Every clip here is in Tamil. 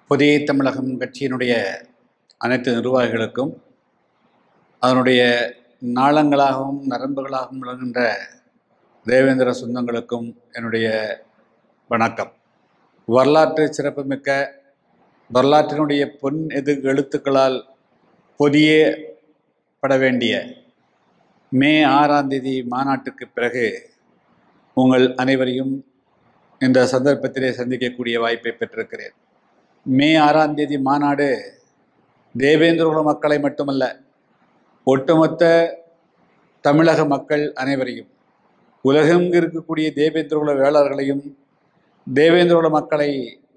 புதிய தமிழகம் கட்சியினுடைய அனைத்து நிர்வாகிகளுக்கும் அதனுடைய நாளங்களாகவும் நரம்புகளாகவும் விளங்குகின்ற தேவேந்திர சொந்தங்களுக்கும் என்னுடைய வணக்கம் வரலாற்று சிறப்புமிக்க வரலாற்றினுடைய பொன் எது எழுத்துக்களால் பொதியப்பட வேண்டிய மே ஆறாம் தேதி மாநாட்டுக்கு பிறகு உங்கள் அனைவரையும் இந்த சந்தர்ப்பத்திலே சந்திக்கக்கூடிய வாய்ப்பை பெற்றிருக்கிறேன் மே ஆறாம் தேதி மாநாடு தேவேந்திரகுல மக்களை மட்டுமல்ல ஒட்டுமொத்த தமிழக மக்கள் அனைவரையும் உலகெங்கு இருக்கக்கூடிய தேவேந்திரகுல வேளாளர்களையும் தேவேந்திரகுல மக்களை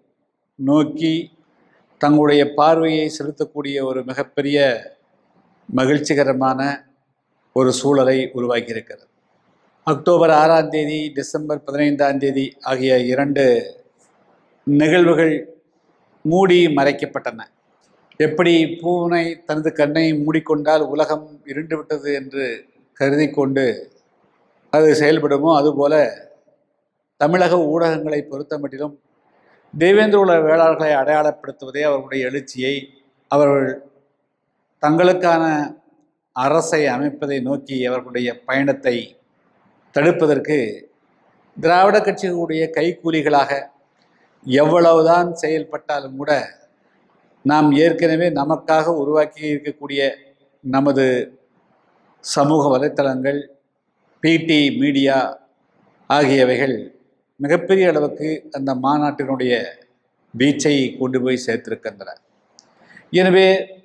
நோக்கி தங்களுடைய பார்வையை செலுத்தக்கூடிய ஒரு மிகப்பெரிய மகிழ்ச்சிகரமான ஒரு சூழலை உருவாக்கியிருக்கிறது அக்டோபர் ஆறாம் தேதி டிசம்பர் பதினைந்தாம் தேதி ஆகிய இரண்டு நிகழ்வுகள் மூடி மறைக்கப்பட்டன எப்படி பூனை தனது கண்ணை மூடிக்கொண்டால் உலகம் இருண்டு விட்டது என்று கருதி கொண்டு அது செயல்படுமோ அதுபோல தமிழக ஊடகங்களை பொறுத்தமட்டிலும் தேவேந்திர உலக வேளாளர்களை அடையாளப்படுத்துவதே அவர்களுடைய எழுச்சியை அவர்கள் தங்களுக்கான அரசை அமைப்பதை நோக்கி அவர்களுடைய பயணத்தை தடுப்பதற்கு திராவிட கட்சிகளுடைய கைக்கூலிகளாக எவ்வளவுதான் செயல்பட்டாலும் கூட நாம் ஏற்கனவே நமக்காக உருவாக்கி இருக்கக்கூடிய நமது சமூக வலைத்தளங்கள் பிடி மீடியா ஆகியவைகள் மிகப்பெரிய அளவுக்கு அந்த மாநாட்டினுடைய பீச்சை கொண்டு போய் சேர்த்திருக்கின்றன எனவே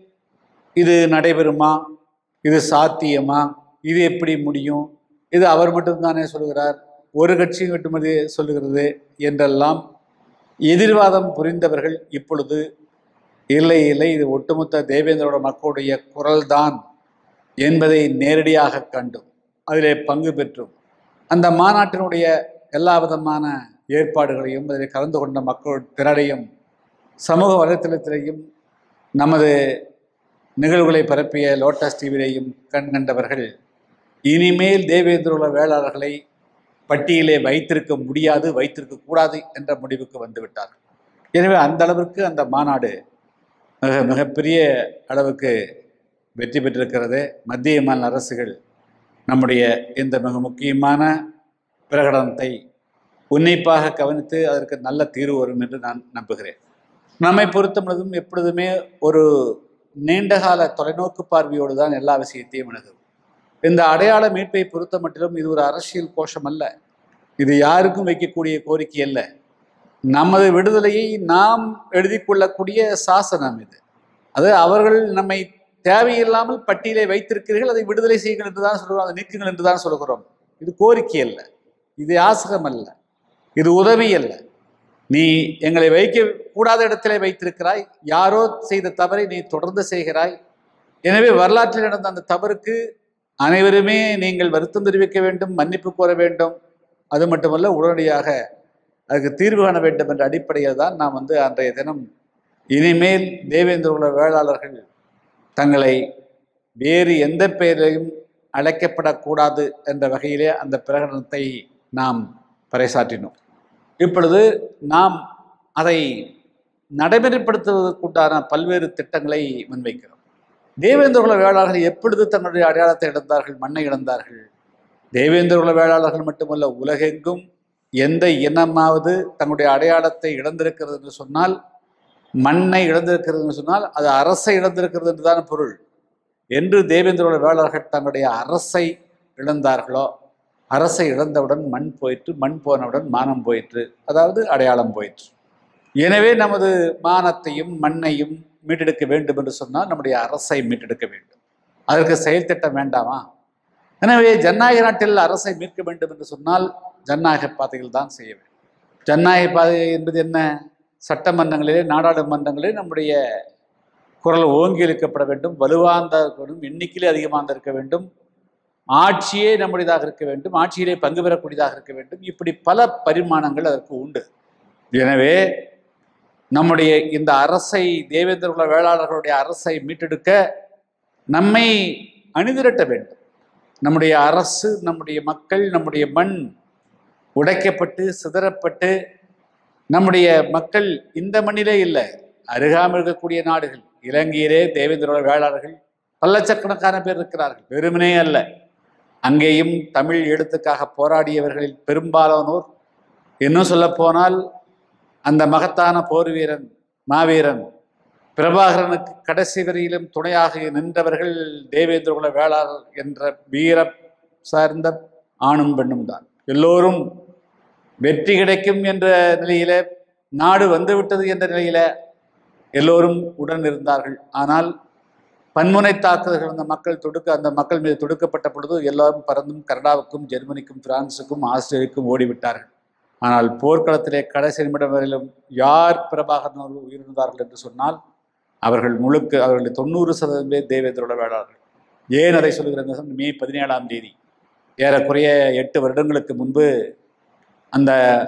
இது நடைபெறுமா இது சாத்தியமா இது எப்படி முடியும் இது அவர் மட்டும்தானே சொல்கிறார் ஒரு கட்சி மட்டுமது சொல்லுகிறது என்றெல்லாம் எதிர்வாதம் புரிந்தவர்கள் இப்பொழுது இல்லை இல்லை இது ஒட்டுமொத்த தேவேந்திரோட மக்களுடைய குரல்தான் என்பதை நேரடியாக கண்டும் அதிலே பங்கு பெற்றும் அந்த மாநாட்டினுடைய எல்லா விதமான ஏற்பாடுகளையும் அதில் கலந்து கொண்ட மக்கள் திரளையும் சமூக வலைத்தளத்திலேயும் நமது நிகழ்வுகளை பரப்பிய லோட்டஸ் டிவியிலேயும் கண் கண்டவர்கள் இனிமேல் தேவேந்திரோல வேளாளர்களை பட்டியலே வைத்திருக்க முடியாது வைத்திருக்க கூடாது என்ற முடிவுக்கு வந்துவிட்டார்கள் எனவே அந்த அளவிற்கு அந்த மாநாடு மிக மிகப்பெரிய அளவுக்கு வெற்றி பெற்றிருக்கிறது மத்திய மாநில அரசுகள் நம்முடைய இந்த மிக முக்கியமான பிரகடனத்தை உன்னிப்பாக கவனித்து அதற்கு நல்ல தீர்வு வரும் என்று நான் நம்புகிறேன் நம்மை பொறுத்தமளதும் எப்பொழுதுமே ஒரு நீண்டகால தொலைநோக்கு பார்வையோடு தான் எல்லா விஷயத்தையும் அணுகும் இந்த அடையாள மீட்பை பொறுத்த மட்டிலும் இது ஒரு அரசியல் கோஷம் அல்ல இது யாருக்கும் வைக்கக்கூடிய கோரிக்கை அல்ல நமது விடுதலையை நாம் எழுதி கொள்ளக்கூடிய சாசனம் இது அது அவர்கள் நம்மை தேவையில்லாமல் பட்டியலை வைத்திருக்கிறீர்கள் அதை விடுதலை செய்யுங்கள் என்று தான் சொல்கிறோம் அதை நீக்குங்கள் என்று தான் சொல்கிறோம் இது கோரிக்கை அல்ல இது யாசகம் அல்ல இது உதவி அல்ல நீ எங்களை வைக்க கூடாத இடத்திலே வைத்திருக்கிறாய் யாரோ செய்த தவறை நீ தொடர்ந்து செய்கிறாய் எனவே வரலாற்றில் நடந்த அந்த தவறுக்கு அனைவருமே நீங்கள் வருத்தம் தெரிவிக்க வேண்டும் மன்னிப்பு கோர வேண்டும் அது மட்டுமல்ல உடனடியாக அதுக்கு தீர்வு காண வேண்டும் என்ற அடிப்படையில் தான் நாம் வந்து அன்றைய தினம் இனிமேல் தேவேந்திர உள்ள வேளாளர்கள் தங்களை வேறு எந்த பெயரையும் அழைக்கப்படக்கூடாது என்ற வகையிலே அந்த பிரகடனத்தை நாம் பறைசாற்றினோம் இப்பொழுது நாம் அதை நடைமுறைப்படுத்துவதற்குண்டான பல்வேறு திட்டங்களை முன்வைக்கிறோம் தேவேந்திரகுல வேளாளர்கள் எப்பொழுது தங்களுடைய அடையாளத்தை இழந்தார்கள் மண்ணை இழந்தார்கள் தேவேந்திரகுல வேளாளர்கள் மட்டுமல்ல உலகெங்கும் எந்த இனமாவது தங்களுடைய அடையாளத்தை இழந்திருக்கிறது என்று சொன்னால் மண்ணை இழந்திருக்கிறது என்று சொன்னால் அது அரசை இழந்திருக்கிறது என்றுதான் பொருள் என்று தேவேந்திரோட வேளாளர்கள் தங்களுடைய அரசை இழந்தார்களோ அரசை இழந்தவுடன் மண் போயிற்று மண் போனவுடன் மானம் போயிற்று அதாவது அடையாளம் போயிற்று எனவே நமது மானத்தையும் மண்ணையும் மீட்டெடுக்க வேண்டும் என்று சொன்னால் நம்முடைய அரசை மீட்டெடுக்க வேண்டும் அதற்கு செயல் திட்டம் வேண்டாமா எனவே ஜனநாயக நாட்டில் அரசை மீட்க வேண்டும் என்று சொன்னால் ஜனநாயக பாதையில் தான் செய்ய வேண்டும் ஜனநாயக பாதை என்பது என்ன சட்டமன்றங்களிலே நாடாளுமன்றங்களிலே நம்முடைய குரல் ஓங்கி இழுக்கப்பட வேண்டும் வலுவார்ந்த வேண்டும் எண்ணிக்கையிலே அதிகமாக இருக்க வேண்டும் ஆட்சியே நம்முடையதாக இருக்க வேண்டும் ஆட்சியிலே பங்கு பெறக்கூடியதாக இருக்க வேண்டும் இப்படி பல பரிமாணங்கள் அதற்கு உண்டு எனவே நம்முடைய இந்த அரசை தேவேந்திர குல வேளாளர்களுடைய அரசை மீட்டெடுக்க நம்மை அணிதிரட்ட வேண்டும் நம்முடைய அரசு நம்முடைய மக்கள் நம்முடைய மண் உடைக்கப்பட்டு சிதறப்பட்டு நம்முடைய மக்கள் இந்த மண்ணிலே இல்லை அருகாமல் இருக்கக்கூடிய நாடுகள் இலங்கையிலே தேவேந்திரோட வேளாளர்கள் பல்லச்சக்கணக்கான பேர் இருக்கிறார்கள் வெறுமனே அல்ல அங்கேயும் தமிழ் எழுத்துக்காக போராடியவர்களில் பெரும்பாலானோர் இன்னும் சொல்லப்போனால் அந்த மகத்தான போர் வீரன் மாவீரன் பிரபாகரனுக்கு கடைசி வரையிலும் துணையாக நின்றவர்கள் தேவேந்திரகுல வேளாளர் என்ற வீர சார்ந்த ஆணும் பெண்ணும் தான் எல்லோரும் வெற்றி கிடைக்கும் என்ற நிலையில நாடு வந்துவிட்டது என்ற நிலையில எல்லோரும் உடன் இருந்தார்கள் ஆனால் பன்முனை தாக்குதல்கள் அந்த மக்கள் தொடுக்க அந்த மக்கள் மீது தொடுக்கப்பட்ட பொழுது எல்லாரும் பறந்தும் கனடாவுக்கும் ஜெர்மனிக்கும் பிரான்சுக்கும் ஆஸ்திரேலியாவுக்கும் ஓடிவிட்டார்கள் ஆனால் போர்க்களத்திலே கடைசி நிமிடம் வரையிலும் யார் பிரபாகரன் அவர்கள் உயிரிழந்தார்கள் என்று சொன்னால் அவர்கள் முழுக்க அவர்களுடைய தொண்ணூறு சதவீதம் பேர் தேவேந்திரோட வேளாளர்கள் ஏன் அதை சொல்கிறேன் மே பதினேழாம் தேதி ஏறக்குறைய எட்டு வருடங்களுக்கு முன்பு அந்த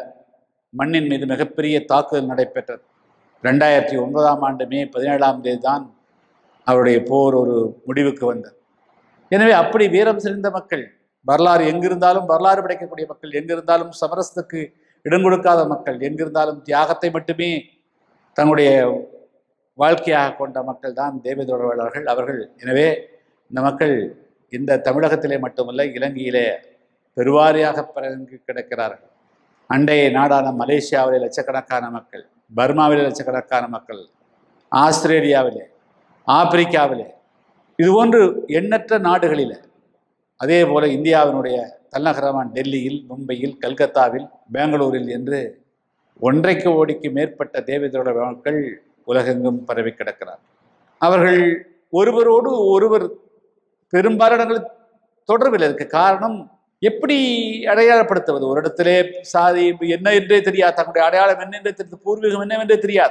மண்ணின் மீது மிகப்பெரிய தாக்குதல் நடைபெற்றது ரெண்டாயிரத்தி ஒன்பதாம் ஆண்டு மே பதினேழாம் தேதி தான் அவருடைய போர் ஒரு முடிவுக்கு வந்தது எனவே அப்படி வீரம் செறிந்த மக்கள் வரலாறு எங்கிருந்தாலும் வரலாறு படைக்கக்கூடிய மக்கள் எங்கிருந்தாலும் சமரசத்துக்கு இடம் கொடுக்காத மக்கள் எங்கிருந்தாலும் தியாகத்தை மட்டுமே தன்னுடைய வாழ்க்கையாக கொண்ட மக்கள் தான் தேவேந்திர வேளாளர்கள் அவர்கள் எனவே இந்த மக்கள் இந்த தமிழகத்திலே மட்டுமல்ல இலங்கையிலே பெருவாரியாக பரங்கி கிடக்கிறார்கள் அண்டைய நாடான மலேசியாவிலே லட்சக்கணக்கான மக்கள் பர்மாவிலே லட்சக்கணக்கான மக்கள் ஆஸ்திரேலியாவிலே ஆப்பிரிக்காவிலே இது போன்று எண்ணற்ற நாடுகளில் அதே போல இந்தியாவினுடைய தலைநகரமான டெல்லியில் மும்பையில் கல்கத்தாவில் பெங்களூரில் என்று ஒன்றைக்கு கோடிக்கு மேற்பட்ட தேவேந்திரோட மக்கள் உலகெங்கும் பரவி கிடக்கிறார் அவர்கள் ஒருவரோடு ஒருவர் பெரும்பாலான தொடர்பில் இருக்கு காரணம் எப்படி அடையாளப்படுத்துவது ஒரு இடத்திலே சாதி என்ன என்றே தெரியாது தன்னுடைய அடையாளம் என்ன என்றே தெரியாது பூர்வீகம் என்னவென்றே தெரியாது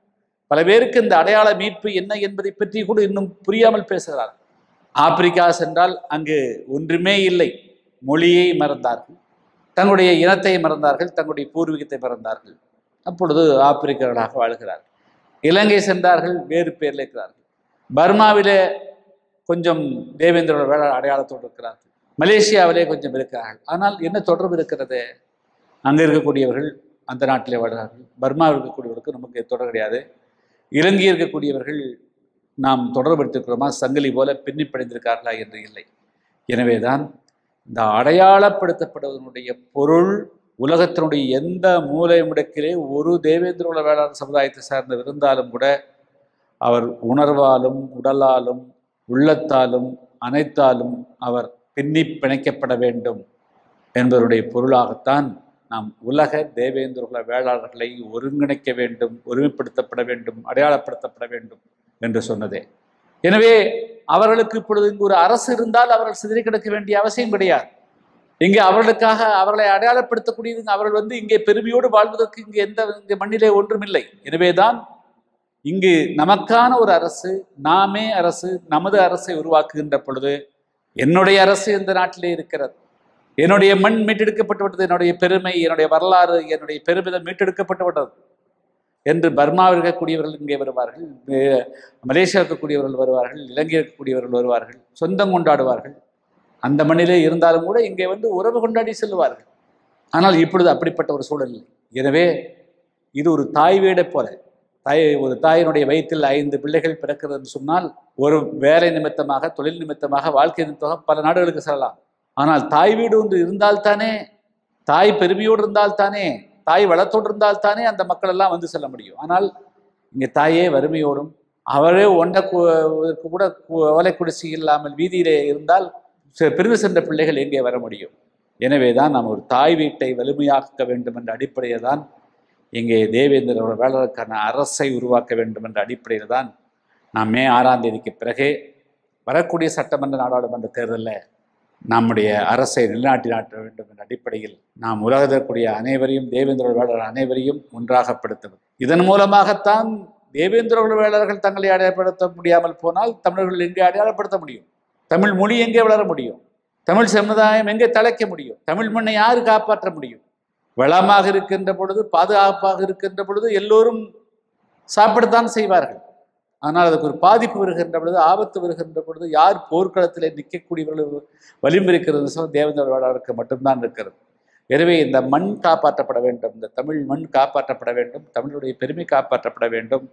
பல பேருக்கு இந்த அடையாள மீட்பு என்ன என்பதை பற்றி கூட இன்னும் புரியாமல் பேசுகிறார் ஆப்பிரிக்கா சென்றால் அங்கு ஒன்றுமே இல்லை மொழியை மறந்தார்கள் தங்களுடைய இனத்தை மறந்தார்கள் தங்களுடைய பூர்வீகத்தை மறந்தார்கள் அப்பொழுது ஆப்பிரிக்கர்களாக வாழ்கிறார்கள் இலங்கை சென்றார்கள் வேறு பேரில் இருக்கிறார்கள் பர்மாவிலே கொஞ்சம் தேவேந்திரோட வேள அடையாளத்தோடு இருக்கிறார்கள் மலேசியாவிலே கொஞ்சம் இருக்கிறார்கள் ஆனால் என்ன தொடர்பு இருக்கிறது அங்கே இருக்கக்கூடியவர்கள் அந்த நாட்டிலே வாழ்கிறார்கள் பர்மாவில் இருக்கக்கூடியவர்களுக்கு நமக்கு தொடர்பு கிடையாது இலங்கை இருக்கக்கூடியவர்கள் நாம் தொடர்படுத்திருக்கிறோமா சங்கிலி போல பின்னி படைந்திருக்கார்களா என்று இல்லை எனவேதான் இந்த அடையாளப்படுத்தப்படுவதனுடைய பொருள் உலகத்தினுடைய எந்த மூலை முடக்கிலே ஒரு தேவேந்திர உல வேளாண் சமுதாயத்தை சார்ந்தவர் இருந்தாலும் கூட அவர் உணர்வாலும் உடலாலும் உள்ளத்தாலும் அனைத்தாலும் அவர் பின்னி பிணைக்கப்பட வேண்டும் என்பதனுடைய பொருளாகத்தான் நாம் உலக தேவேந்திர குல வேளாளர்களை ஒருங்கிணைக்க வேண்டும் ஒருமைப்படுத்தப்பட வேண்டும் அடையாளப்படுத்தப்பட வேண்டும் என்று சொன்னதே எனவே அவர்களுக்கு இப்பொழுது இங்கு ஒரு அரசு இருந்தால் அவர்கள் சிதறி கிடக்க வேண்டிய அவசியம் கிடையாது இங்கே அவர்களுக்காக அவர்களை அடையாளப்படுத்தக்கூடியது அவர்கள் வந்து இங்கே பெருமையோடு வாழ்வதற்கு இங்கே எந்த இங்கே மண்ணிலே ஒன்றுமில்லை எனவேதான் இங்கு நமக்கான ஒரு அரசு நாமே அரசு நமது அரசை உருவாக்குகின்ற பொழுது என்னுடைய அரசு இந்த நாட்டிலே இருக்கிறது என்னுடைய மண் மீட்டெடுக்கப்பட்டு விட்டது என்னுடைய பெருமை என்னுடைய வரலாறு என்னுடைய பெருமிதம் மீட்டெடுக்கப்பட்டு விட்டது என்று பர்மாவில் இருக்கக்கூடியவர்கள் இங்கே வருவார்கள் மே- மலேசியா இருக்கக்கூடியவர்கள் வருவார்கள் இலங்கை இருக்கக்கூடியவர்கள் வருவார்கள் சொந்தம் கொண்டாடுவார்கள் அந்த மண்ணிலே இருந்தாலும் கூட இங்கே வந்து உறவு கொண்டாடி செல்வார்கள் ஆனால் இப்பொழுது அப்படிப்பட்ட ஒரு சூழல் இல்லை எனவே இது ஒரு தாய் வீடை போல தாய் ஒரு தாயினுடைய வயிற்றில் ஐந்து பிள்ளைகள் பிறக்கிறதுன்னு சொன்னால் ஒரு வேலை நிமித்தமாக தொழில் நிமித்தமாக வாழ்க்கை நிமித்தமாக பல நாடுகளுக்கு செல்லலாம் ஆனால் தாய் வீடு ஒன்று இருந்தால்தானே தாய் பெருமையோடு இருந்தால்தானே தாய் வளத்தோடு இருந்தால்தானே அந்த மக்கள் எல்லாம் வந்து செல்ல முடியும் ஆனால் இங்கே தாயே வறுமையோடும் அவரே ஒண்ட கு- கூட கு- ஓலை குடிசை இல்லாமல் வீதியிலே இருந்தால் செ- பிரிந்து சென்ற பிள்ளைகள் எங்கே வர முடியும் எனவே தான் நாம் ஒரு தாய் வீட்டை வலிமையாக்க வேண்டும் என்ற அடிப்படையில் தான் இங்கே தேவேந்திரோட வேளாளருக்கான அரசை உருவாக்க வேண்டும் என்ற அடிப்படையில் தான் நாம் மே ஆறாம் தேதிக்கு பிறகு வரக்கூடிய சட்டமன்ற நாடாளுமன்ற தேர்தலில் நம்முடைய அரசை நிலைநாட்டினாட்ட வேண்டும் என்ற அடிப்படையில் நாம் உலகத்திற்குரிய அனைவரையும் தேவேந்திர வேளாளர் அனைவரையும் ஒன்றாகப்படுத்துவது இதன் மூலமாகத்தான் தேவேந்திர வேளாளர்கள் தங்களை அடையாளப்படுத்த முடியாமல் போனால் தமிழர்கள் எங்கே அடையாளப்படுத்த முடியும் தமிழ் மொழி எங்கே வளர முடியும் தமிழ் சமுதாயம் எங்கே தலைக்க முடியும் தமிழ் மண்ணை யாரு காப்பாற்ற முடியும் வளமாக இருக்கின்ற பொழுது பாதுகாப்பாக இருக்கின்ற பொழுது எல்லோரும் சாப்பிடத்தான் செய்வார்கள் ஆனால் அதுக்கு ஒரு பாதிப்பு வருகின்ற பொழுது ஆபத்து வருகின்ற பொழுது யார் போர்க்களத்திலே நிற்கக்கூடியவர்கள் வலிமை இருக்கிறது சொல் தேவேந்திர வேளாளருக்கு மட்டும்தான் இருக்கிறது எனவே இந்த மண் காப்பாற்றப்பட வேண்டும் இந்த தமிழ் மண் காப்பாற்றப்பட வேண்டும் தமிழுடைய பெருமை காப்பாற்றப்பட வேண்டும்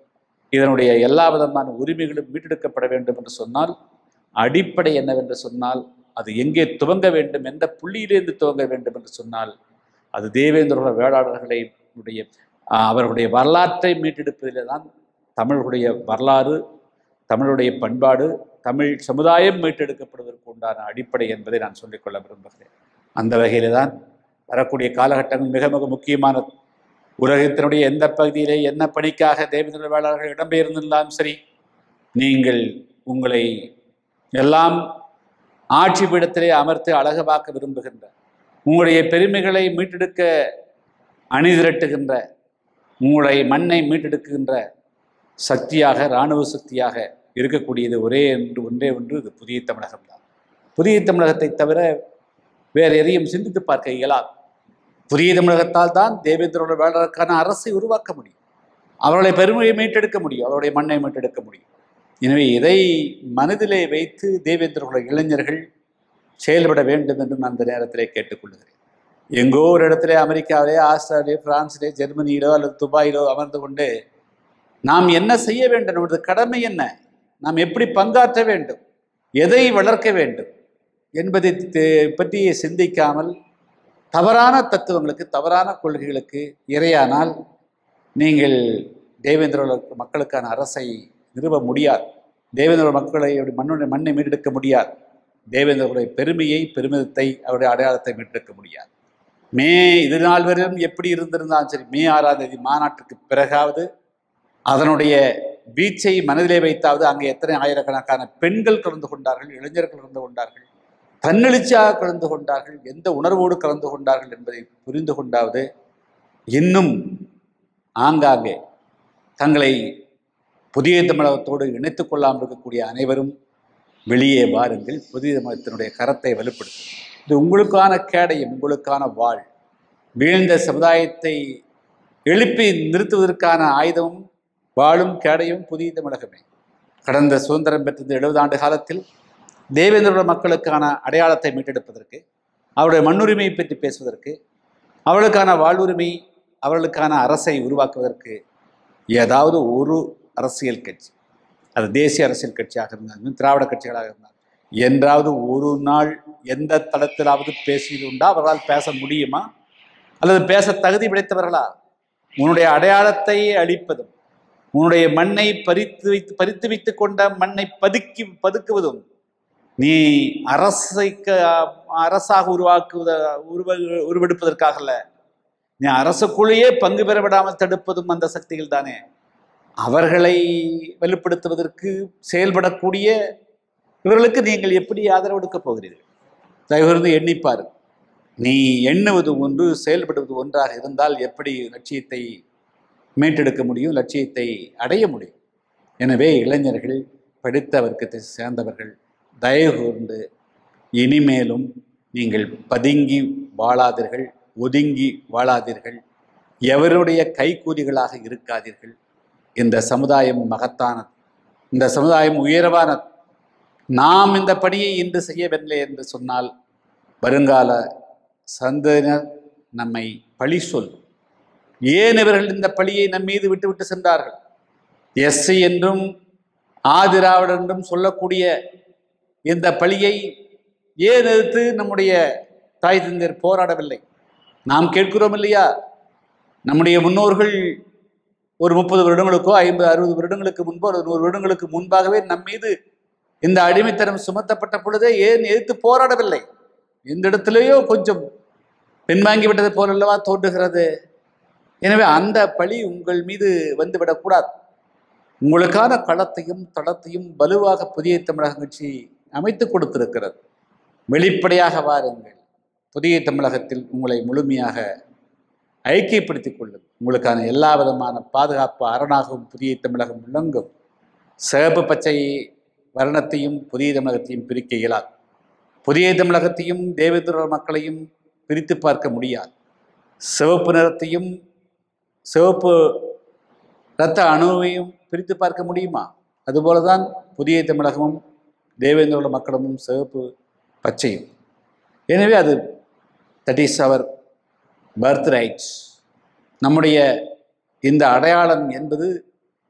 இதனுடைய எல்லா விதமான உரிமைகளும் மீட்டெடுக்கப்பட வேண்டும் என்று சொன்னால் அடிப்படை என்னவென்று சொன்னால் அது எங்கே துவங்க வேண்டும் எந்த புள்ளியிலிருந்து துவங்க வேண்டும் என்று சொன்னால் அது தேவேந்திர வேளாளர்களை உடைய ஆஹ், அவர்களுடைய வரலாற்றை மீட்டெடுப்பதிலே தான் தமிழுடைய வரலாறு தமிழுடைய பண்பாடு தமிழ் சமுதாயம் மீட்டெடுக்கப்படுவதற்கு உண்டான அடிப்படை என்பதை நான் சொல்லிக்கொள்ள விரும்புகிறேன் அந்த வகையிலே தான் வரக்கூடிய காலகட்டங்கள் மிக மிக முக்கியமானது உலகத்தினுடைய எந்த பகுதியிலே என்ன பணிக்காக தேவேந்திர வேளாளர்கள் இடம்பெயர்ந்திருந்தாலும் சரி நீங்கள் உங்களை எல்லாம் ஆட்சி பீடத்திலே அமர்த்து அழகவாக்க விரும்புகின்ற உங்களுடைய பெருமைகளை மீட்டெடுக்க அணிதிரட்டுகின்ற உங்களுடைய மண்ணை மீட்டெடுக்கின்ற சக்தியாக இராணுவ சக்தியாக இருக்கக்கூடியது ஒரே என்று ஒன்றே ஒன்று இது புதிய தமிழகம் தான் புதிய தமிழகத்தை தவிர வேறு எதையும் சிந்தித்து பார்க்க இயலாது புதிய தமிழகத்தால் தான் தேவேந்திரோட வேளாளருக்கான அரசை உருவாக்க முடியும் அவருடைய பெருமையை மீட்டெடுக்க முடியும் அவருடைய மண்ணை மீட்டெடுக்க முடியும் எனவே இதை மனதிலே வைத்து தேவேந்திரோட இளைஞர்கள் செயல்பட வேண்டும் என்று நான் இந்த நேரத்திலே கேட்டுக்கொள்கிறேன் எங்கோ ஒரு இடத்துல அமெரிக்காவிலே ஆஸ்திரேலியா பிரான்சிலே ஜெர்மனியிலோ அல்லது துபாயிலோ அமர்ந்து கொண்டு நாம் என்ன செய்ய வேண்டும் நமது கடமை என்ன நாம் எப்படி பங்காற்ற வேண்டும் எதை வளர்க்க வேண்டும் என்பதை தெ- பற்றி சிந்திக்காமல் தவறான தத்துவங்களுக்கு தவறான கொள்கைகளுக்கு இரையானால் நீங்கள் தேவேந்திர மக்களுக்கான அரசை நிறுவ முடியாது தேவேந்திர மக்களை அப்படி மண்ணுடைய மண்ணை மீட்டெடுக்க முடியாது தேவேந்திரனுடைய பெருமையை பெருமிதத்தை அவருடைய அடையாளத்தை மீட்டெடுக்க முடியாது மே இது நாள் வரையும் எப்படி இருந்திருந்தாலும் சரி மே ஆறாம் தேதி மாநாட்டுக்கு பிறகாவது அதனுடைய வீச்சை மனதிலே வைத்தாவது அங்கே எத்தனை ஆயிரக்கணக்கான பெண்கள் கலந்து கொண்டார்கள் இளைஞர்கள் கலந்து கொண்டார்கள் தன்னெழுச்சியாக கலந்து கொண்டார்கள் எந்த உணர்வோடு கலந்து கொண்டார்கள் என்பதை புரிந்து கொண்டாவது இன்னும் ஆங்காங்கே தங்களை புதிய தமிழகத்தோடு இணைத்துக் கொள்ளாமல் இருக்கக்கூடிய அனைவரும் வெளியே வாருங்கள் புதிய தமிழகத்தினுடைய கரத்தை வலுப்படுத்தும் இது உங்களுக்கான கேடயம் உங்களுக்கான வாழ் வீழ்ந்த சமுதாயத்தை எழுப்பி நிறுத்துவதற்கான ஆயுதமும் வாழும் கேடையும் புதிய தமிழகமே கடந்த சுதந்திரம் பெற்ற இந்த எழுபது ஆண்டு காலத்தில் தேவேந்திர மக்களுக்கான அடையாளத்தை மீட்டெடுப்பதற்கு அவருடைய மண்ணுரிமையை பற்றி பேசுவதற்கு அவர்களுக்கான வாழ்வுரிமை அவர்களுக்கான அரசை உருவாக்குவதற்கு ஏதாவது ஒரு அரசியல் கட்சி அது தேசிய அரசியல் கட்சியாக இருந்தாலும் திராவிட கட்சிகளாக இருந்தாலும் என்றாவது ஒரு நாள் எந்த தளத்திலாவது பேசியது உண்டா அவர்களால் பேச முடியுமா அல்லது பேச தகுதி படைத்தவர்களா உன்னுடைய அடையாளத்தை அழிப்பதும் உன்னுடைய மண்ணை பறித்து வைத்து பறித்து வைத்துக் கொண்ட மண்ணை பதுக்கி பதுக்குவதும் நீ அரசைக்கு அரசாக உருவாக்குவத உருவ உருவெடுப்பதற்காக அல்ல நீ அரசுக்குள்ளேயே பங்கு பெற விடாமல் தடுப்பதும் அந்த சக்திகள் தானே அவர்களை வலுப்படுத்துவதற்கு செயல்படக்கூடிய இவர்களுக்கு நீங்கள் எப்படி ஆதரவு கொடுக்கப் போகிறீர்கள் தயவுகூர்ந்து எண்ணிப்பார் நீ எண்ணுவது ஒன்று செயல்படுவது ஒன்றாக இருந்தால் எப்படி லட்சியத்தை மீட்டெடுக்க முடியும் லட்சியத்தை அடைய முடியும் எனவே இளைஞர்கள் படித்த வர்க்கத்தை சேர்ந்தவர்கள் தயவு கூர்ந்து இனிமேலும் நீங்கள் பதுங்கி வாழாதீர்கள் ஒதுங்கி வாழாதீர்கள் எவருடைய கைக்கூலிகளாக இருக்காதீர்கள் இந்த சமுதாயம் மகத்தானது இந்த சமுதாயம் உயர்வானது நாம் இந்த பணியை இன்று செய்யவில்லை என்று சொன்னால் வருங்கால சந்ததியினர் நம்மை பழி சொல்லும் ஏன் இவர்கள் இந்த பழியை நம் மீது விட்டுவிட்டு சென்றார்கள் எஸ்சி என்றும் ஆதிராவிடர் என்றும் சொல்லக்கூடிய இந்த பழியை ஏன் எதிர்த்து நம்முடைய தாய் தந்தையர் போராடவில்லை நாம் கேட்கிறோம் இல்லையா நம்முடைய முன்னோர்கள் ஒரு முப்பது வருடங்களுக்கோ ஐம்பது அறுபது வருடங்களுக்கு முன்போ ஒரு நூறு வருடங்களுக்கு முன்பாகவே நம் மீது இந்த அடிமைத்தனம் சுமத்தப்பட்ட பொழுதே ஏன் எதிர்த்து போராடவில்லை இந்த இடத்திலேயோ கொஞ்சம் பின்வாங்கி விட்டது போலல்லவா தோன்றுகிறது எனவே அந்த பழி உங்கள் மீது வந்துவிடக்கூடாது உங்களுக்கான களத்தையும் தளத்தையும் வலுவாக புதிய தமிழக கட்சி அமைத்து கொடுத்திருக்கிறது வெளிப்படையாக வாருங்கள் புதிய தமிழகத்தில் உங்களை முழுமையாக ஐக்கியப்படுத்திக் கொள்ளும் உங்களுக்கான எல்லா விதமான பாதுகாப்பு அரணாகவும் புதிய தமிழகம் விளங்கும் சிவப்பு பச்சை வர்ணத்தையும் புதிய தமிழகத்தையும் பிரிக்க இயலாது புதிய தமிழகத்தையும் தேவேந்திர மக்களையும் பிரித்து பார்க்க முடியாது சிவப்பு நிறத்தையும் சிவப்பு இரத்த அணுவையும் பிரித்து பார்க்க முடியுமா அதுபோல தான் புதிய தமிழகமும் தேவேந்திரோட மக்களும் சிவப்பு பச்சையும் எனவே அது that is our birth rights நம்முடைய இந்த அடையாளம் என்பது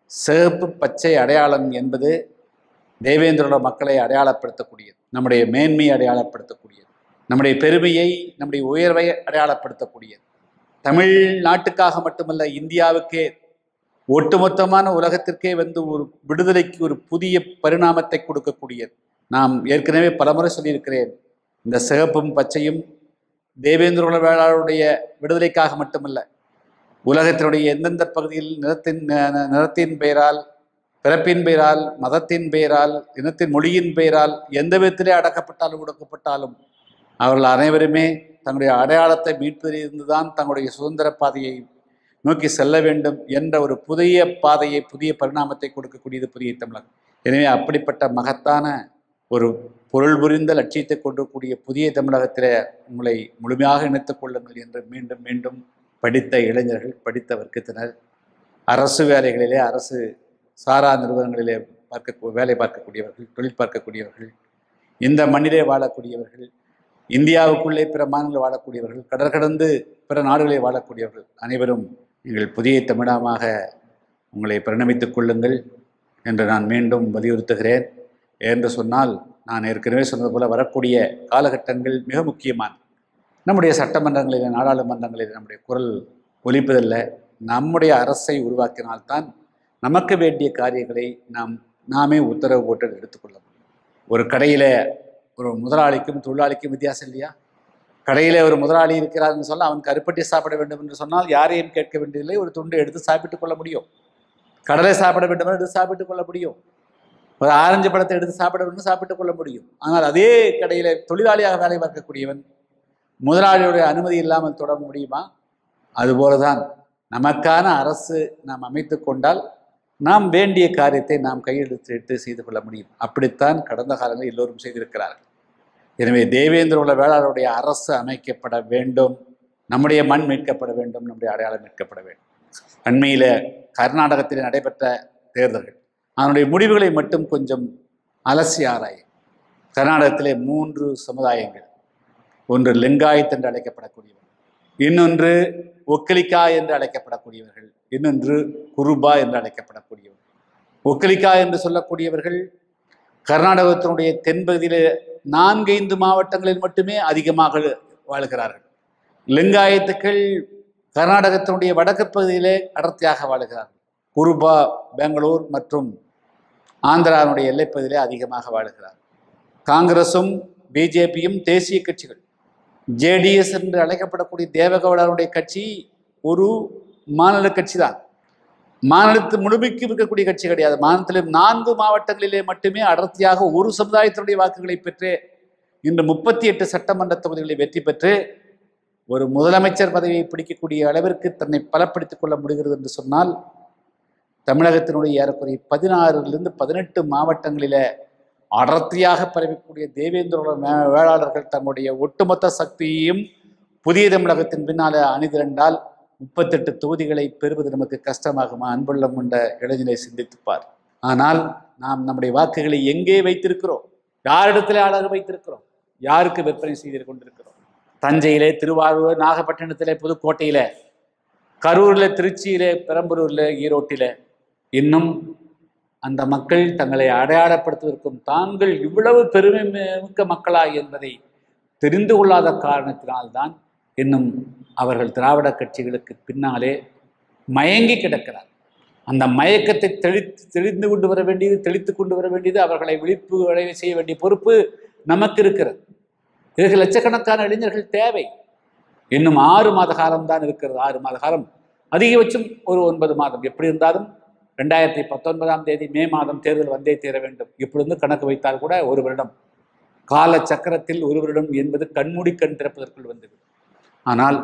சிகப்பு பச்சை அடையாளம் என்பது தேவேந்திரோட மக்களை அடையாளப்படுத்தக்கூடியது நம்முடைய மேன்மையை அடையாளப்படுத்தக்கூடியது நம்முடைய பெருமையை நம்முடைய உயர்வை அடையாளப்படுத்தக்கூடியது தமிழ் நாட்டுக்காக மட்டுமல்ல இந்தியாவுக்கே ஒட்டுமொத்தமான உலகத்திற்கே வந்து ஒரு விடுதலைக்கு ஒரு புதிய பரிணாமத்தை கொடுக்கக்கூடியது நாம் ஏற்கனவே பலமுறை சொல்லியிருக்கிறேன் இந்த சிகப்பும் பச்சையும் தேவேந்திர வேளாளருடைய விடுதலைக்காக மட்டுமல்ல உலகத்தினுடைய எந்தெந்த பகுதியில் நிறத்தின் ந- நிறத்தின் பெயரால் பிறப்பின் பெயரால் மதத்தின் பெயரால் இனத்தின் மொழியின் பெயரால் எந்த விதத்திலே அடக்கப்பட்டாலும் ஒடுக்கப்பட்டாலும் அவர்கள் அனைவருமே தங்களுடைய அடையாளத்தை மீட்பதிலிருந்து தான் தங்களுடைய சுதந்திர பாதையை நோக்கி செல்ல வேண்டும் என்ற ஒரு புதிய பாதையை புதிய பரிணாமத்தை கொடுக்கக்கூடியது புதிய தமிழகம் எனவே அப்படிப்பட்ட மகத்தான ஒரு பொருள் புரிந்த லட்சியத்தை கொண்டிருக்கக்கூடிய புதிய தமிழகத்திலே உங்களை முழுமையாக இணைத்துக் கொள்ளுங்கள் என்று மீண்டும் மீண்டும் படித்த இளைஞர்கள் படித்த வர்க்கத்தினர் அரசு வேலைகளிலே அரசு சாரா நிறுவனங்களிலே பார்க்க வேலை பார்க்கக்கூடியவர்கள் தொழில் பார்க்கக்கூடியவர்கள் இந்த மண்ணிலே வாழக்கூடியவர்கள் இந்தியாவுக்குள்ளே பிற மாநிலங்களில் வாழக்கூடியவர்கள் கடல் கடந்து பிற நாடுகளில் வாழக்கூடியவர்கள் அனைவரும் நீங்கள் புதிய தமிழகமாக உங்களை பரிணமித்துக் கொள்ளுங்கள் என்று நான் மீண்டும் வலியுறுத்துகிறேன் என்று சொன்னால் நான் ஏற்கனவே சொன்னது போல வரக்கூடிய காலகட்டங்கள் மிக முக்கியமான நம்முடைய சட்டமன்றங்களில் நாடாளுமன்றங்களில் நம்முடைய குரல் ஒலிப்பதில்லை நம்முடைய அரசை உருவாக்கினால்தான் நமக்கு வேண்டிய காரியங்களை நாம் நாமே உத்தரவு போட்டு எடுத்துக்கொள்ள முடியும் ஒரு கடையில் ஒரு முதலாளிக்கும் தொழிலாளிக்கும் வித்தியாசம் இல்லையா கடையில் ஒரு முதலாளி இருக்கிறார்னு சொன்னால் அவன் கருப்பட்டி சாப்பிட வேண்டும் என்று சொன்னால் யாரையும் கேட்க வேண்டியதில்லை ஒரு துண்டு எடுத்து சாப்பிட்டுக் கொள்ள முடியும் கடலை சாப்பிட வேண்டும் என்று எடுத்து சாப்பிட்டுக் கொள்ள முடியும் ஒரு ஆரஞ்சு பழத்தை எடுத்து சாப்பிட வேண்டும் சாப்பிட்டுக் கொள்ள முடியும் ஆனால் அதே கடையில் தொழிலாளியாக வேலை பார்க்கக்கூடியவன் முதலாளியுடைய அனுமதி இல்லாமல் தொடர முடியுமா அதுபோல தான் நமக்கான அரசு நாம் அமைத்து கொண்டால் நாம் வேண்டிய காரியத்தை நாம் கையெழுத்திட்டு செய்து கொள்ள முடியும் அப்படித்தான் கடந்த காலங்களில் எல்லோரும் செய்திருக்கிறார்கள் எனவே தேவேந்திர உள்ள வேளாளருடைய அரசு அமைக்கப்பட வேண்டும் நம்முடைய மண் மீட்கப்பட வேண்டும் நம்முடைய அடையாளம் மீட்கப்பட வேண்டும் அண்மையில் கர்நாடகத்தில் நடைபெற்ற தேர்தல்கள் அதனுடைய முடிவுகளை மட்டும் கொஞ்சம் அலசி ஆராய் கர்நாடகத்திலே மூன்று சமுதாயங்கள் ஒன்று லிங்காயத் என்று அழைக்கப்படக்கூடியவர்கள் இன்னொன்று ஒக்கலிக்கா என்று அழைக்கப்படக்கூடியவர்கள் இன்னொன்று குருபா என்று அழைக்கப்படக்கூடியவர்கள் ஒக்கலிக்கா என்று சொல்லக்கூடியவர்கள் கர்நாடகத்தினுடைய தென்பகுதியிலே நான்கைந்து மாவட்டங்களில் மட்டுமே அதிகமாக வாழ்கிறார்கள் லிங்காயத்துக்கள் கர்நாடகத்தினுடைய வடக்கு பகுதியிலே அடர்த்தியாக வாழ்கிறார்கள் குருபா பெங்களூர் மற்றும் ஆந்திராவினுடைய எல்லைப்பகுதியிலே அதிகமாக வாழ்கிறார் காங்கிரஸும் பிஜேபியும் தேசிய கட்சிகள் ஜேடிஎஸ் என்று அழைக்கப்படக்கூடிய தேவகவுடருடைய கட்சி ஒரு மாநில கட்சி தான் மாநிலத்து முழுமைக்கு இருக்கக்கூடிய கட்சி கிடையாது மாநிலத்திலும் நான்கு மாவட்டங்களிலே மட்டுமே அடர்த்தியாக ஒரு சமுதாயத்தினுடைய வாக்குகளை பெற்று இன்று முப்பத்தி எட்டு சட்டமன்ற தொகுதிகளை வெற்றி பெற்று ஒரு முதலமைச்சர் பதவியை பிடிக்கக்கூடிய அளவிற்கு தன்னை பலப்படுத்திக் கொள்ள முடிகிறது என்று சொன்னால் தமிழகத்தினுடைய ஏறக்குறைய பதினாறிலிருந்து பதினெட்டு மாவட்டங்களில அடர்த்தியாக பரவக்கூடிய தேவேந்திர வே- வேளாளர்கள் தங்களுடைய ஒட்டுமொத்த சக்தியையும் புதிய தமிழகத்தின் பின்னால அணிதிரண்டால் முப்பத்தெட்டு தொகுதிகளை பெறுவது நமக்கு கஷ்டமாகுமா அன்புள்ளம் கொண்ட இளைஞனை சிந்தித்துப்பார் ஆனால் நாம் நம்முடைய வாக்குகளை எங்கே வைத்திருக்கிறோம் யாரிடத்திலே அழகு வைத்திருக்கிறோம் யாருக்கு விற்பனை செய்து கொண்டிருக்கிறோம் தஞ்சையிலே திருவாரூர் நாகப்பட்டினத்திலே புதுக்கோட்டையிலே கரூரில் திருச்சியிலே பெரம்பலூரில் ஈரோட்டில் இன்னும் அந்த மக்கள் தங்களை அடையாளப்படுத்துவதற்கும் தாங்கள் இவ்வளவு பெருமை மி- மிக்க மக்களா என்பதை தெரிந்து கொள்ளாத காரணத்தினால்தான் இன்னும் அவர்கள் திராவிட கட்சிகளுக்கு பின்னாலே மயங்கி கிடக்கிறார் அந்த மயக்கத்தை தெளித்து தெளிந்து கொண்டு வர வேண்டியது தெளித்து கொண்டு வர வேண்டியது அவர்களை விழிப்பு அடைய செய்ய வேண்டிய பொறுப்பு நமக்கு இருக்கிறது இதற்கு லட்சக்கணக்கான இளைஞர்கள் தேவை இன்னும் ஆறு மாத காலம்தான் இருக்கிறது ஆறு மாத காலம் அதிகபட்சம் ஒரு ஒன்பது மாதம் எப்படி இருந்தாலும் ரெண்டாயிரத்தி பத்தொன்பதாம் தேதி மே மாதம் தேர்தல் வந்தே தீர வேண்டும் இப்படி இருந்து கணக்கு வைத்தால் கூட ஒரு வருடம் கால சக்கரத்தில் ஒரு வருடம் என்பது கண்மூடி கண் திறப்பதற்குள் வந்தது ஆனால்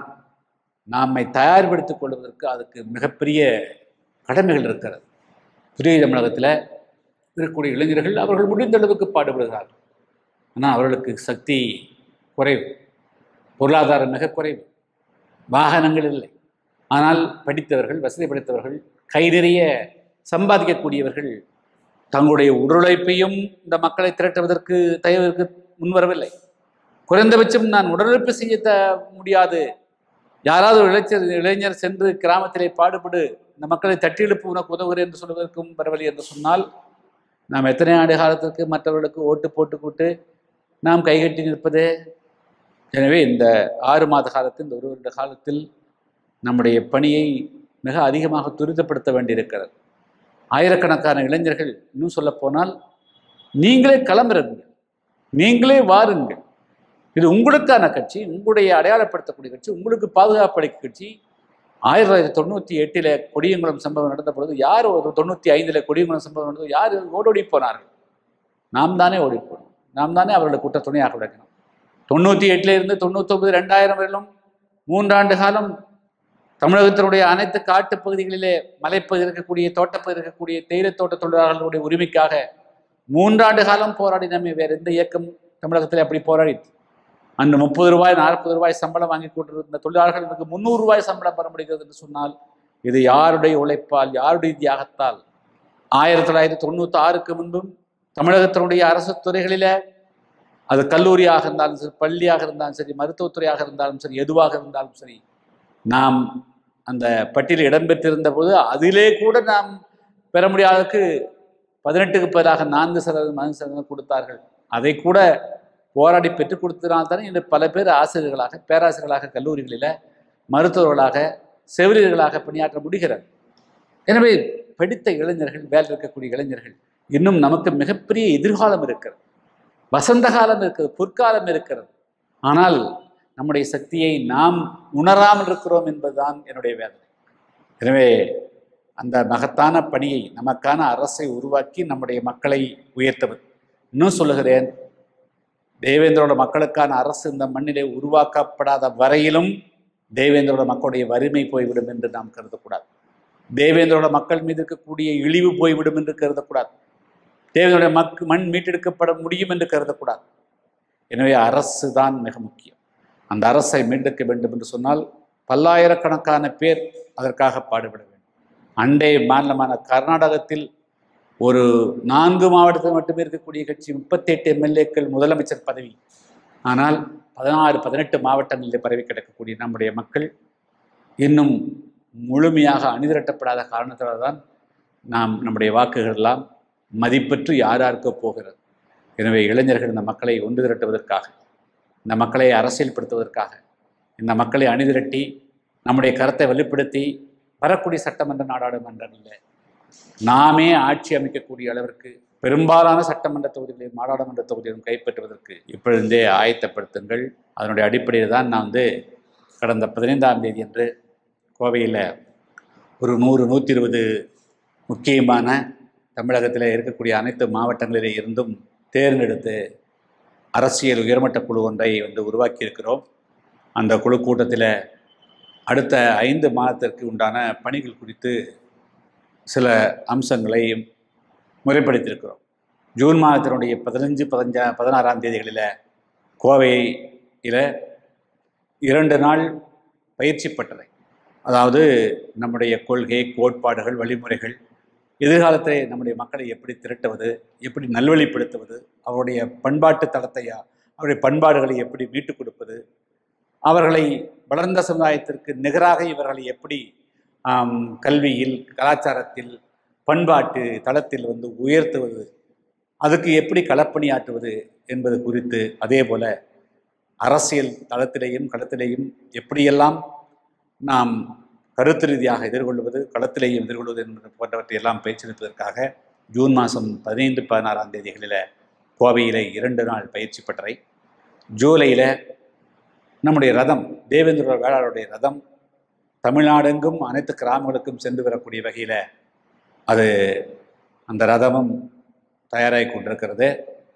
நாமை தயார்படுத்திக் கொள்வதற்கு அதுக்கு மிகப்பெரிய கடமைகள் இருக்கிறது புதிய தமிழகத்தில் இருக்கக்கூடிய இளைஞர்கள் அவர்கள் முடிந்த அளவுக்கு பாடுபடுகிறார்கள் ஆனால் அவர்களுக்கு சக்தி குறைவு பொருளாதாரம் மிக குறைவு வாகனங்கள் இல்லை ஆனால் படித்தவர்கள் வசதி படைத்தவர்கள் கை நிறைய சம்பாதிக்கக்கூடியவர்கள் தங்களுடைய உடலுழைப்பையும் இந்த மக்களை திரட்டுவதற்கு தயவதற்கு முன்வரவில்லை குறைந்தபட்சம் நான் உடலுழைப்பு செய்ய த முடியாது யாராவது ஒரு இளைஞர் இளைஞர் சென்று கிராமத்திலே பாடுபடு இந்த மக்களை தட்டி எழுப்பு உனக்கு உதவுகிறேன் என்று சொல்வதற்கும் பரவலி என்று சொன்னால் நாம் எத்தனை ஆண்டு காலத்திற்கு மற்றவர்களுக்கு ஓட்டு போட்டுக்கூட்டு நாம் கைகட்டி நிற்பது எனவே இந்த ஆறு மாத காலத்தில் இந்த ஒரு வருட காலத்தில் நம்முடைய பணியை மிக அதிகமாக துரிதப்படுத்த வேண்டியிருக்கிறது ஆயிரக்கணக்கான இளைஞர்கள் இன்னும் சொல்லப்போனால் நீங்களே களமிறங்குங்கள் நீங்களே வாருங்கள் இது உங்களுக்கான கட்சி உங்களுடைய அடையாளப்படுத்தக்கூடிய கட்சி உங்களுக்கு பாதுகாப்பு அளிக்கும் கட்சி ஆயிரத்தி தொள்ளாயிரத்தி தொண்ணூற்றி எட்டில் கொடியங்குளம் சம்பவம் நடந்த பொழுது யார் ஒரு தொண்ணூற்றி ஐந்தில் கொடியங்குளம் சம்பவம் நடந்தது யார் ஓடோடி போனார்கள் நாம் தானே ஓடி போனோம் நாம் தானே அவர்களை குற்ற துணையாக விளக்கணும் தொண்ணூற்றி எட்டில் இருந்து தொண்ணூத்தொன்பது ரெண்டாயிரம் வரையிலும் மூன்றாண்டு காலம் தமிழகத்தினுடைய அனைத்து காட்டுப் பகுதிகளிலே மலைப்பகுதி இருக்கக்கூடிய தோட்டப்பகுதி இருக்கக்கூடிய தேயிலை தோட்ட தொழிலாளர்களுடைய உரிமைக்காக மூன்றாண்டு காலம் போராடி நம்ம வேறு எந்த இயக்கம் தமிழகத்தில் அப்படி போராடிட்டு அன்று முப்பது ரூபாய் நாற்பது ரூபாய் சம்பளம் வாங்கி கொண்டிருந்த தொழிலாளர்களுக்கு முந்நூறு ரூபாய் சம்பளம் பெற முடிகிறது என்று சொன்னால் இது யாருடைய உழைப்பால் யாருடைய தியாகத்தால் ஆயிரத்தி தொள்ளாயிரத்தி தொண்ணூற்றி ஆறுக்கு முன்பும் தமிழகத்தினுடைய அரசு துறைகளில அது கல்லூரியாக இருந்தாலும் சரி பள்ளியாக இருந்தாலும் சரி மருத்துவத்துறையாக இருந்தாலும் சரி எதுவாக இருந்தாலும் சரி நாம் அந்த பட்டியலில் இடம்பெற்றிருந்த போது அதிலே கூட நாம் பெற முடியாததுக்கு பதினெட்டுக்கு பதிலாக நான்கு சதவீதம் ஐந்து சதவீதம் கொடுத்தார்கள் அதை கூட போராடி பெற்றுக் கொடுத்ததினால்தானே இன்று பல பேர் ஆசிரியர்களாக பேராசிரியர்களாக கல்லூரிகளில் மருத்துவர்களாக செவிலியர்களாக பணியாற்ற முடிகிறது எனவே படித்த இளைஞர்கள் வேலை இருக்கக்கூடிய இளைஞர்கள் இன்னும் நமக்கு மிகப்பெரிய எதிர்காலம் இருக்கிறது வசந்த காலம் இருக்கிறது பொற்காலம் இருக்கிறது ஆனால் நம்முடைய சக்தியை நாம் உணராமல் இருக்கிறோம் என்பதுதான் என்னுடைய வேதனை எனவே அந்த மகத்தான பணியை நமக்கான அரசை உருவாக்கி நம்முடைய மக்களை உயர்த்தவது இன்னும் சொல்லுகிறேன் தேவேந்திரோட மக்களுக்கான அரசு இந்த மண்ணிலே உருவாக்கப்படாத வரையிலும் தேவேந்திரோட மக்களுடைய வறுமை போய்விடும் என்று நாம் கருதக்கூடாது தேவேந்திரோட மக்கள் மீது இருக்கக்கூடிய இழிவு போய்விடும் என்று கருதக்கூடாது தேவேந்திரோட மக் மண் மீட்டெடுக்கப்பட முடியும் என்று கருதக்கூடாது எனவே அரசு தான் மிக முக்கியம் அந்த அரசை மீட்டெடுக்க வேண்டும் என்று சொன்னால் பல்லாயிரக்கணக்கான பேர் அதற்காக பாடுபட வேண்டும் அண்டை மாநிலமான கர்நாடகத்தில் ஒரு நான்கு மாவட்டத்தில் மட்டுமே இருக்கக்கூடிய கட்சி முப்பத்தெட்டு எம்எல்ஏக்கள் முதலமைச்சர் பதவி ஆனால் பதினாறு பதினெட்டு மாவட்டங்களில் பரவி கிடக்கக்கூடிய நம்முடைய மக்கள் இன்னும் முழுமையாக அணிதிரட்டப்படாத காரணத்தால் தான் நாம் நம்முடைய வாக்குகள் எல்லாம் மதிப்பற்று யார் யாருக்கோ போகிறது எனவே இளைஞர்கள் இந்த மக்களை ஒன்று திரட்டுவதற்காக இந்த மக்களை அரசியல்படுத்துவதற்காக இந்த மக்களை அணிதிரட்டி நம்முடைய கருத்தை வெளிப்படுத்தி வரக்கூடிய சட்டமன்ற நாடாளுமன்றங்களில் நாமே ஆட்சி அமைக்கக்கூடிய அளவிற்கு பெரும்பாலான சட்டமன்ற தொகுதிகளையும் நாடாளுமன்ற தொகுதிகளையும் கைப்பற்றுவதற்கு இப்பொழுதே ஆயத்தப்படுத்துங்கள் அதனுடைய அடிப்படையில் தான் நான் வந்து கடந்த பதினைந்தாம் தேதி அன்று கோவையில் ஒரு நூறு நூற்றி இருபது முக்கியமான தமிழகத்தில் இருக்கக்கூடிய அனைத்து மாவட்டங்களிலே இருந்தும் தேர்ந்தெடுத்து அரசியல் உயர்மட்ட குழு ஒன்றை வந்து உருவாக்கியிருக்கிறோம் அந்த குழு கூட்டத்தில் அடுத்த ஐந்து மாதத்திற்கு உண்டான பணிகள் குறித்து சில அம்சங்களை முறைப்படுத்தியிருக்கிறோம் ஜூன் மாதத்தினுடைய பதினஞ்சு பதினஞ்சா பதினாறாம் தேதிகளில் கோவையில் இரண்டு நாள் பயிற்சி பட்டறை அதாவது நம்முடைய கொள்கை கோட்பாடுகள் வழிமுறைகள் எதிர்காலத்தை நம்முடைய மக்களை எப்படி திரட்டுவது எப்படி நல்வழிப்படுத்துவது அவருடைய பண்பாட்டு தளத்தை அவருடைய பண்பாடுகளை எப்படி மீட்டுக் கொடுப்பது அவர்களை வளர்ந்த சமுதாயத்திற்கு நிகராக இவர்களை எப்படி ஆம், கல்வியில் கலாச்சாரத்தில் பண்பாட்டு தளத்தில் வந்து உயர்த்துவது அதுக்கு எப்படி களப்பணியாற்றுவது என்பது குறித்து அதே போல அரசியல் தளத்திலேயும் களத்திலேயும் எப்படியெல்லாம் நாம் கருத்து ரீதியாக எதிர்கொள்வது களத்திலேயும் எதிர்கொள்வது என்பது போன்றவற்றை எல்லாம் பயிற்சியளிப்பதற்காக ஜூன் மாதம் பதினைந்து பதினாறாம் தேதிகளில் கோவையில் இரண்டு நாள் பயிற்சி பட்டறை ஜூலையில் நம்முடைய ரதம் தேவேந்திர வேளாளருடைய ரதம் தமிழ்நாடெங்கும் அனைத்து கிராமங்களுக்கும் சென்று வரக்கூடிய வகையில் அது அந்த ரதமும் தயாராகி கொண்டிருக்கிறது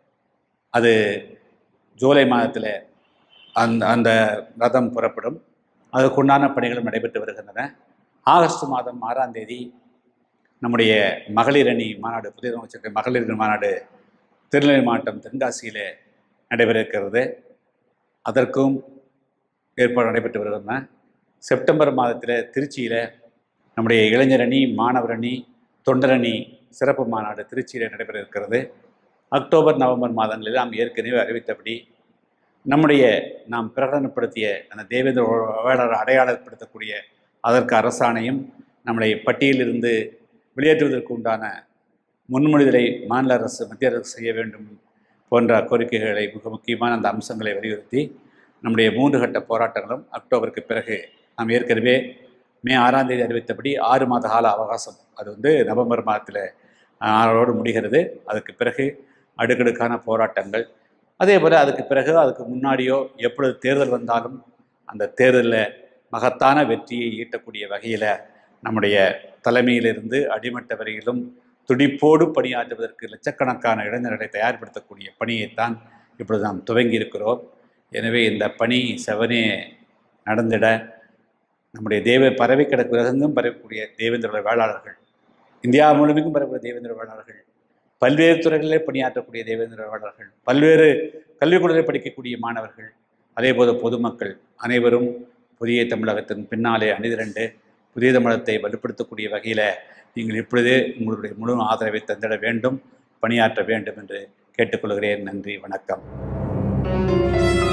அது ஜூலை மாதத்தில் அந்த அந்த ரதம் புறப்படும் அதற்குண்டான பணிகளும் நடைபெற்று வருகின்றன ஆகஸ்ட் மாதம் ஆறாம் தேதி நம்முடைய மகளிர் அணி மாநாடு புதிய அமைச்சர் மகளிர் அணி மாநாடு திருநெல்வேலி மாவட்டம் தென்காசியில் நடைபெற இருக்கிறது அதற்கும் ஏற்பாடு நடைபெற்று வருகின்றன செப்டம்பர் மாதத்தில் திருச்சியில் நம்முடைய இளைஞர் அணி மாணவர் அணி தொண்டர் அணி சிறப்பு மாநாடு திருச்சியில் நடைபெற இருக்கிறது அக்டோபர் நவம்பர் மாதங்களில் நாம் ஏற்கனவே அறிவித்தபடி நம்முடைய நாம் பிரகடனப்படுத்திய அந்த தேவேந்திர வேளாளர் அடையாளப்படுத்தக்கூடிய அதற்கு அரசாணையும் நம்மளை பட்டியலிருந்து வெளியேற்றுவதற்கு உண்டான முன்மொழிதலை மாநில அரசு மத்திய அரசு செய்ய வேண்டும் போன்ற கோரிக்கைகளை மிக முக்கியமான அந்த அம்சங்களை வலியுறுத்தி நம்முடைய மூன்று கட்ட போராட்டங்களும் அக்டோபருக்கு பிறகு நாம் ஏற்கனவே மே ஆறாம் தேதி அறிவித்தபடி ஆறு மாத கால அவகாசம் அது வந்து நவம்பர் மாதத்தில் ஆறோடு முடிகிறது அதுக்கு பிறகு அடுக்கடுக்கான போராட்டங்கள் அதே போல் அதுக்கு பிறகு அதுக்கு முன்னாடியோ எப்பொழுது தேர்தல் வந்தாலும் அந்த தேர்தலில் மகத்தான வெற்றியை ஈட்டக்கூடிய வகையில் நம்முடைய தலைமையிலிருந்து அடிமட்ட வரையிலும் துடிப்போடு பணியாற்றுவதற்கு லட்சக்கணக்கான இளைஞர்களை தயார்படுத்தக்கூடிய பணியைத்தான் இப்பொழுது நாம் துவங்கி இருக்கிறோம் எனவே இந்த பணி செவனே நடந்திட நம்முடைய தேவ பரவி கிடக்கு உலகெங்கும் பரவக்கூடிய தேவேந்திர வேளாளர்கள் இந்தியா முழுமைக்கும் பரவக்கூடிய தேவேந்திர வேளாளர்கள் பல்வேறு துறைகளிலே பணியாற்றக்கூடிய தேவேந்திர வேளாளர்கள் பல்வேறு கல்விக்கூடத்தில் படிக்கக்கூடிய மாணவர்கள் அதேபோல பொதுமக்கள் அனைவரும் புதிய தமிழகத்தின் பின்னாலே அணிதிரண்டு புதிய தமிழகத்தை வலுப்படுத்தக்கூடிய வகையில் நீங்கள் இப்பொழுதே உங்களுடைய முழு ஆதரவை தந்திட வேண்டும் பணியாற்ற வேண்டும் என்று கேட்டுக்கொள்கிறேன் நன்றி வணக்கம்